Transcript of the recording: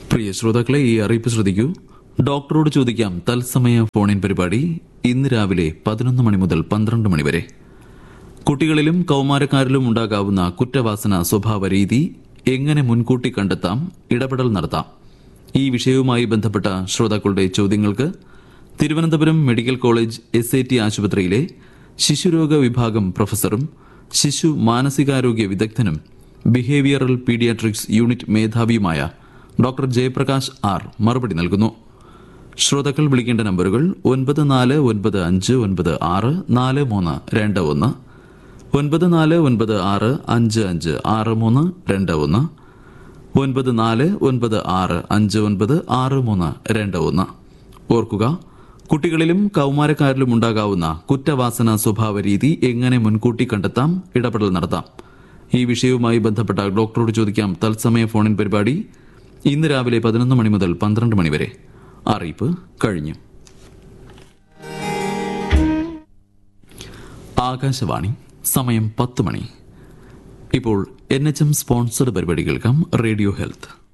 പ്രിയ ശ്രോതാക്കളെ ഈ അറിയിപ്പ് ശ്രദ്ധിക്കൂ ഡോക്ടറോട് ചോദിക്കാം തത്സമയ ഫോണിൻ പരിപാടി ഇന്ന് രാവിലെ പതിനൊന്ന് മണി മുതൽ പന്ത്രണ്ട് മണി വരെ കുട്ടികളിലും കൗമാരക്കാരിലും ഉണ്ടാകാവുന്ന കുറ്റവാസന സ്വഭാവ രീതി എങ്ങനെ മുൻകൂട്ടി കണ്ടെത്താം ഇടപെടൽ നടത്താം ഈ വിഷയവുമായി ബന്ധപ്പെട്ട ശ്രോതാക്കളുടെ ചോദ്യങ്ങൾക്ക് Thiruvananthapuram medical college S I T ആശുപത്രിയിലെ ശിശുരോഗ വിഭാഗം പ്രൊഫസറും ശിശു മാനസികാരോഗ്യ വിദഗ്ധനും ബിഹേവിയറൽ പീഡിയാട്രിക്സ് യൂണിറ്റ് മേധാവിയുമായ ഡോക്ടർ ജയപ്രകാശ് ആർ മറുപടി നൽകുന്നു ശ്രോതാക്കൾ വിളിക്കേണ്ട നമ്പറുകൾ ഒൻപത് നാല് ഒൻപത് അഞ്ച് ഒൻപത് ആറ് നാല് മൂന്ന് രണ്ട് ഒന്ന് ഒൻപത് നാല് ഒൻപത് ആറ് അഞ്ച് അഞ്ച് ആറ് മൂന്ന് രണ്ട് ഒന്ന് ഒൻപത് നാല് ഒൻപത് ആറ് അഞ്ച് ഒൻപത് ആറ് മൂന്ന് രണ്ട് ഒന്ന് ഓർക്കുക കുട്ടികളിലും കൗമാരക്കാരിലും ഉണ്ടാകാവുന്ന കുറ്റവാസന സ്വഭാവ രീതി എങ്ങനെ മുൻകൂട്ടി കണ്ടെത്താം ഇടപെടൽ നടത്താം ഈ വിഷയവുമായി ബന്ധപ്പെട്ട ഡോക്ടറോട് ചോദിക്കാം തത്സമയ ഫോണിൻ പരിപാടി ഇന്ന് രാവിലെ പതിനൊന്ന് മണി മുതൽ പന്ത്രണ്ട് മണി വരെ അറിയിപ്പ് കഴിഞ്ഞു ആകാശവാണി സമയം പത്ത് മണി ഇപ്പോൾ എൻ എച്ച് എം സ്പോൺസർഡ് പരിപാടി കേൾക്കാം റേഡിയോ ഹെൽത്ത്